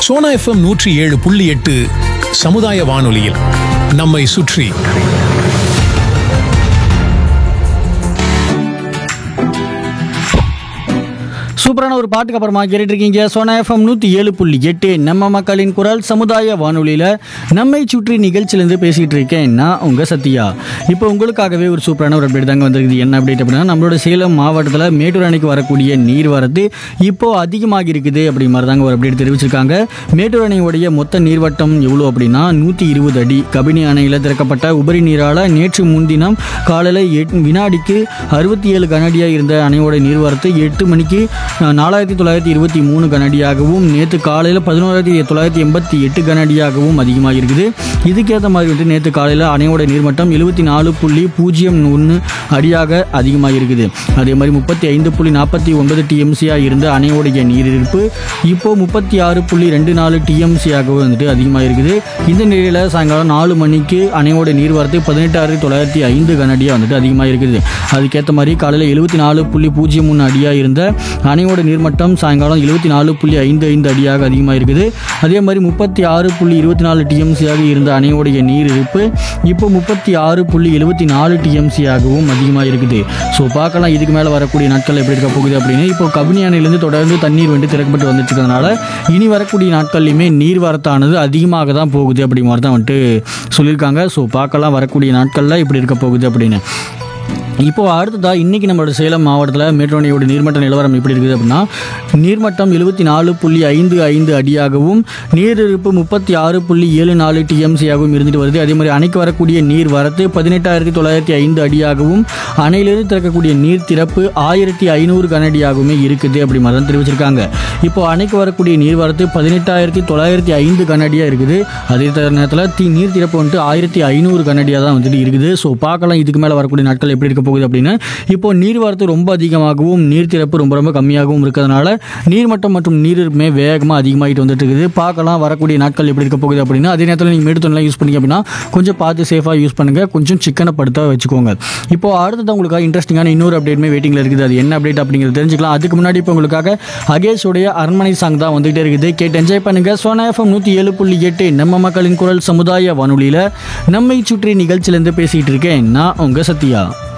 Sona FM நூற்றி ஏழு புள்ளி எட்டு சமுதாய வானொலியில் நம்மை சுற்றி சூப்பரான ஒரு பாட்டுக்கு அப்புறமா கேட்டுட்டு இருக்கீங்க சோனா எஃப்எம் நூற்றி ஏழு புள்ளி எட்டு நம்ம மக்களின் குரல் சமுதாய வானொலியில் நம்மை சுற்றி நிகழ்ச்சியிலேருந்து பேசிகிட்டு இருக்கேன் நான் உங்கள் சத்யா இப்போ உங்களுக்காகவே ஒரு சூப்பரான ஒரு அப்டேட் தாங்க வந்திருக்குது என்ன அப்டேட் அப்படின்னா நம்மளோட சேலம் மாவட்டத்தில் மேட்டூர் அணைக்கு வரக்கூடிய நீர் வரத்து இப்போ அதிகமாகி இருக்குது அப்படி மாதிரி தாங்க ஒரு அப்டேட் தெரிவிச்சிருக்காங்க மேட்டூர் அணையுடைய மொத்த நீர்வட்டம் எவ்வளோ அப்படின்னா நூற்றி இருபது அடி கபினி அணையில் திறக்கப்பட்ட உபரி நீரால் நேற்று முன்தினம் காலையில் எட் வினாடிக்கு அறுபத்தி ஏழு கனடியாக இருந்த அணையோட நீர்வரத்து எட்டு மணிக்கு அஹ், நாலாயிரத்தி தொள்ளாயிரத்தி இருபத்தி மூணு கனடியாகவும் நேற்று காலையில் பதினோராயிரத்தி தொள்ளாயிரத்தி எண்பத்தி எட்டு கனடியாகவும் அதிகமாக இருக்குது இதுக்கேற்ற மாதிரி வந்து நேற்று காலையில் அணையோட நீர்மட்டம் எழுபத்தி நாலு புள்ளி பூஜ்ஜியம் ஒன்று அடியாக அதிகமாக இருக்குது அதே மாதிரி முப்பத்தி ஐந்து புள்ளி நாற்பத்தி ஒன்பது டிஎம்சியாக இருந்த அணையோடைய நீர் இருப்பு இப்போ முப்பத்தி ஆறு புள்ளி ரெண்டு நாலு டிஎம்சியாகவும் வந்துட்டு அதிகமாக இருக்குது இந்த நிலையில் சாயங்காலம் நாலு மணிக்கு அணையோட நீர்வரத்து பதினெட்டாயிரத்தி தொள்ளாயிரத்தி ஐந்து கனடியாக வந்துட்டு அதிகமாக இருக்குது அதுக்கேற்ற மாதிரி காலையில் எழுபத்தி நாலு புள்ளி பூஜ்ஜியம் மூணு அடியாக இருந்த அணையோட நீர்மட்டம் சாயங்காலம் எழுபத்தி நாலு புள்ளி ஐந்து ஐந்து அடியாக அதிகமாக இருக்குது அதே மாதிரி முப்பத்தி ஆறு புள்ளி இருபத்தி நாலு டிஎம்சியாக இருந்த அணையோடைய நீர் இருப்பு இப்போ முப்பத்தி ஆறு புள்ளி எழுபத்தி நாலு டிஎம்சியாகவும் அதிகமாக இருக்குது ஸோ பார்க்கலாம் இதுக்கு மேலே வரக்கூடிய நாட்கள் எப்படி இருக்க போகுது அப்படின்னு இப்போ கபினி அணையிலேருந்து தொடர்ந்து தண்ணீர் வந்து திறக்கப்பட்டு வந்துட்டு இருக்கிறதுனால இனி வரக்கூடிய நாட்கள்லையுமே நீர் வரத்தானது அதிகமாக தான் போகுது அப்படி மாதிரி தான் வந்துட்டு சொல்லியிருக்காங்க ஸோ பார்க்கலாம் வரக்கூடிய நாட்களில் இப்படி இருக்க போகுது அப்படின்னு இப்போ அடுத்ததா இன்னைக்கு நம்மளோட சேலம் மாவட்டத்தில் மேட்டோனியோட நீர்மட்ட நிலவரம் எப்படி இருக்குது அப்படின்னா நீர்மட்டம் எழுபத்தி நாலு புள்ளி ஐந்து ஐந்து அடியாகவும் நீரிருப்பு முப்பத்தி ஆறு புள்ளி ஏழு நாலு டிஎம்சியாகவும் இருந்துட்டு வருது அதே மாதிரி அணைக்கு வரக்கூடிய நீர் வரத்து பதினெட்டாயிரத்தி தொள்ளாயிரத்தி ஐந்து அடியாகவும் அணையிலிருந்து திறக்கக்கூடிய நீர் திறப்பு ஆயிரத்தி ஐநூறு கனடியாகவுமே இருக்குது அப்படி மாதிரி தான் தெரிவிச்சிருக்காங்க இப்போ அணைக்கு வரக்கூடிய நீர் வரத்து பதினெட்டாயிரத்தி தொள்ளாயிரத்தி ஐந்து கனடியாக இருக்குது அதே தர நேரத்தில் தி நீர் திறப்பு வந்துட்டு ஆயிரத்தி ஐநூறு கனடியாக தான் வந்துட்டு இருக்குது ஸோ பார்க்கலாம் இதுக்கு மேலே வரக்கூடிய நாட்கள் எப்படி இருக்க போகுது அப்படின்னு இப்போ நீர் வரத்து ரொம்ப அதிகமாகவும் நீர் திறப்பு ரொம்ப ரொம்ப கம்மியாகவும் இருக்கிறதுனால நீர்மட்டம் மற்றும் நீரிருப்புமே வேகமாக அதிகமாகிட்டு வந்துட்டு இருக்குது பார்க்கலாம் வரக்கூடிய நாட்கள் எப்படி இருக்க போகுது அப்படின்னா அதே நேரத்தில் நீங்கள் மேடுத்தொல்லாம் யூஸ் பண்ணீங்க அப்படின்னா கொஞ்சம் பார்த்து சேஃபாக யூஸ் பண்ணுங்கள் கொஞ்சம் சிக்கனை படுத்த வச்சுக்கோங்க இப்போ அடுத்தது உங்களுக்காக இன்ட்ரெஸ்டிங்கான இன்னொரு அப்டேட்டுமே வெயிட்டிங்கில் இருக்குது அது என்ன அப்டேட் அப்படிங்கிறது தெரிஞ்சுக்கலாம் அதுக்கு முன்னாடி இப்போ உங்களுக்காக அகேஷோடைய அரண்மனை சாங் தான் வந்துகிட்டே இருக்குது கேட்டு என்ஜாய் பண்ணுங்க சோனா எஃப்எம் நூற்றி ஏழு புள்ளி எட்டு நம்ம மக்களின் குரல் சமுதாய வானொலியில் நம்மை சுற்றி நிகழ்ச்சியிலேருந்து பேசிகிட்டு இருக்கேன் நான் உங்கள் சத்யா